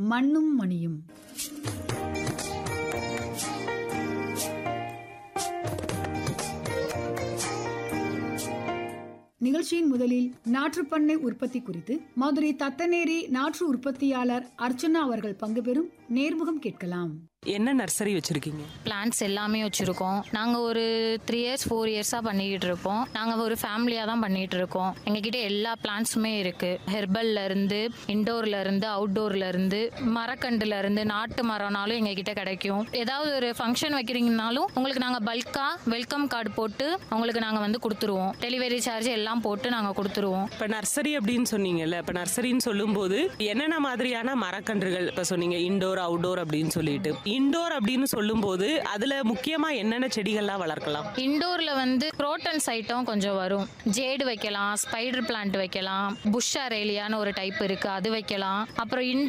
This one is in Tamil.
மண்ணும் மணியும் நிகழ்ச்சியின் முதலில் நாற்றுப்பண்ணை உற்பத்தி குறித்து மதுரை தத்தநேரி நாற்று உற்பத்தியாளர் அர்ச்சனா அவர்கள் பங்கு பெறும் நேர்முகம் கேட்கலாம் என்ன நர்சரி வச்சிருக்கீங்க பிளான்ட்ஸ் எல்லாமே வச்சுருக்கோம் நாங்கள் ஒரு த்ரீ இயர்ஸ் ஃபோர் இயர்ஸாக பண்ணிக்கிட்டு இருக்கோம் நாங்கள் ஒரு ஃபேமிலியாக தான் பண்ணிகிட்டு இருக்கோம் எங்ககிட்ட எல்லா பிளான்ட்ஸுமே இருக்குது ஹெர்பல்ல இருந்து இண்டோர்ல இருந்து அவுட்டோர்ல இருந்து மரக்கண்டுல இருந்து நாட்டு மரம்னாலும் எங்ககிட்ட கிடைக்கும் ஏதாவது ஒரு ஃபங்க்ஷன் வைக்கிறீங்கனாலும் உங்களுக்கு நாங்கள் பல்காக வெல்கம் கார்டு போட்டு உங்களுக்கு நாங்கள் வந்து கொடுத்துருவோம் டெலிவரி சார்ஜ் எல்லாம் போட்டு நாங்கள் கொடுத்துருவோம் இப்ப நர்சரி அப்படின்னு சொன்னீங்கல்ல இப்ப நர்சரின்னு சொல்லும்போது என்னென்ன மாதிரியான மரக்கன்றுகள் இப்ப சொன்னீங்க இண்டோர் அவுட்டோர் அப்படின்னு சொல்லிட்டு இண்டோர் அப்படின்னு சொல்லும்போது அதுல முக்கியமா என்னென்ன செடிகள்லாம் வளர்க்கலாம் இண்டோர்ல வந்து குரோட்டன்ஸ் ஐட்டம் கொஞ்சம் வரும் ஜேடு வைக்கலாம் ஸ்பைடர் பிளான்ட் வைக்கலாம் புஷ் அரேலியான்னு ஒரு டைப் இருக்கு அது வைக்கலாம் அப்புறம்